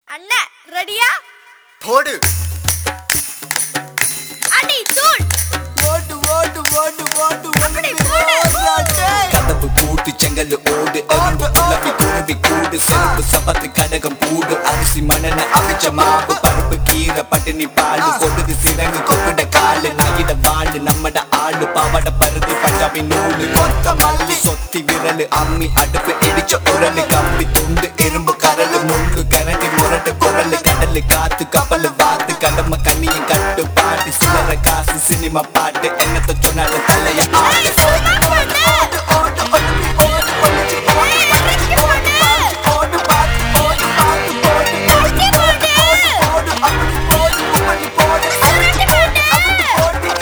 அண்ணா ரெடியா போடு அடி தூள் ஓட்டு ஓட்டு ஓட்டு ஓட்டு அப்படி போடு. கதவு பூட்டு செங்கல் ஓடு எறும்பு குழம்பி குருவி கூடு செருப்பு சபத்து கடகம் பூடு அரிசி மணன அவிச்ச மாவு பருப்பு கீரை பட்டினி பாலு கொடுது சிறங்கு கொக்குட காலு நகிட வாழு நம்மட ஆளு பாவட பருதி பஞ்சாபி நூலு கொத்த மல்லி சொத்தி விரலு அம்மி அடுப்பு இடிச்ச உரலு கம்பி துண்டு இரும்பு கரலு முள்ளு கரண்டி முரட்டு குரலு கடலு காத்து கப்பலு வாத்து கடம கண்ணியும் கட்டு பாட்டு சிலர காசு சினிமா பாட்டு என்னத்த சொன்னாலும் தலைய ஆட்டு சும்மா பண்ணு ஏய், இறக்கி போடு. அடி போடு. சுருட்டி போடு.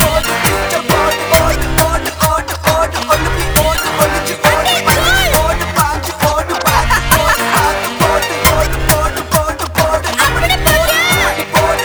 அப்படி போடு.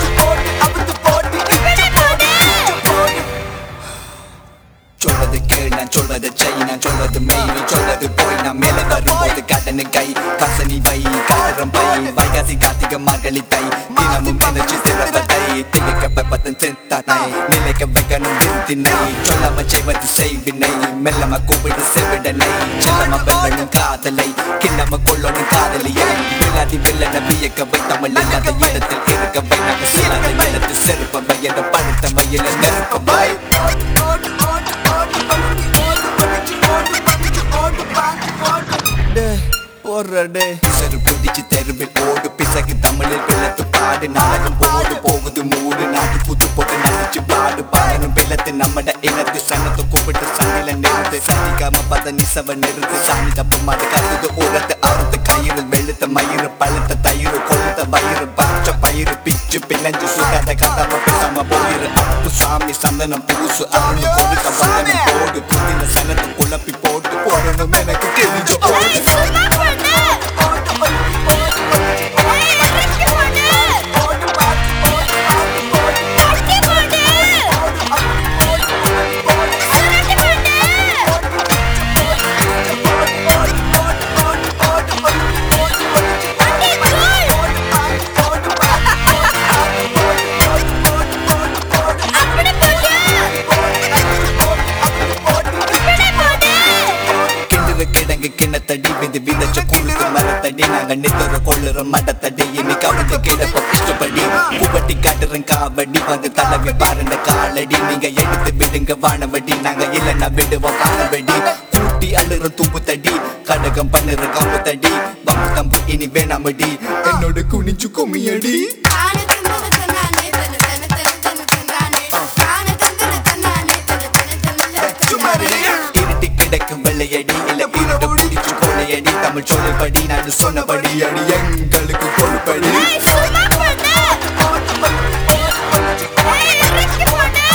இப்படி போடு. சொல்றது கேள் நான் சொல்றது செய் நான் சொல்றது மெய் நீ சொல்றது போய் நான் மேல வரும்போது கடனு கை கசனி வை காரம் பை வைகாசி கார்த்திக மார்கழி தை தினமும் நினைச்சு சிறப்பதை திகைக்க வெப்பத்தன் சிந்தானை நிலைக்க வைக்கணும் விருந்தினை சொல்லாம செய்வது செய்வினை மெல்லம கூப்பிடு செவிடனை செல்லம வெல்லணும் காதலை கிண்ணம கொள்ளணும் காதலியை விழாதி வெல்லன வியக்க வை தமிழ் இல்லாத இடத்தில் இருக்க வை நாங்க சிலாத இடத்தில் செருப்ப வை என்ற படுத்த மயில நெருப்ப வை போடுறடே பிசரு பிடிச்சு தெருவில் ஓடு பிசகு தமிழில் பிள்ளத்து பாடு நாடகம் போடு போகுது மூடு நாட்டு புது போட்டு நடிச்சு பாடு பாடணும் பிள்ளத்து நம்மட இனத்து சனத்தை கூப்பிட்டு சண்டையில நிறுத்து சந்திக்காம பத நிசவ நிறுத்து சாமி தப்பு மாடு கத்துது உரத்து அறுத்து கயிறு வெளுத்த மயிறு பழுத்த தயிர் கொழுத்த வயிறு பச்சை பயிறு பிச்சு பின்னஞ்சு சுகாத கதாம பேசாம போயிரு அப்பு சாமி சந்தனம் பூசு அருள் கொடுத்த வந்தனம் போடு புதின சனத்தை குழப்பி போட்டு போடணும் எனக்கு தெரிஞ்ச ஓடு ஏய், சும்மா பண்ணு. ஏய், இறக்கி போடு. அடி போடு. சுருட்டி போடு. அடி தூள். அப்படி போடு. இப்படி போடு. கிண்டுற கிடங்கு கிணத்தடி விது விதச்ச குழுக்கு மரத்தடி நாங்க நித்துற கொள்ளுற மடத்தடி இனி கவிழ்ந்து கிடப்ப இஷ்டப்படி பூவட்டி காட்டுறேன் காவடி வந்து தடவி பாருங்க காலடி நீங்க எடுத்து விடுங்க வானவடி நாங்க இல்லைன்னா விடுவோம் காலவடி கூட்டி அழுற தூம்பு தடி கடகம் பண்ணுற காம்பு தடி பம்பு தம்பு இனி வேணாமடி என்னோட குனிஞ்சு கும்மியடி தானே தந்தன தன்னானே தன தன தன தன தன்னானே தானே தந்தன தன்னானே தன தன தன தன தன்னானே இருட்டி கிடக்கும் வெள்ளையடி இல்ல இருட்ட பிடிச்சு கொள்ளையடி தமிழ் சொல்லுபடி நான் சொன்னபடி அடி எங்களுக்கு கொள்படி ஏய், சும்மா பண்ணு. ஏய், இறக்கி போடு.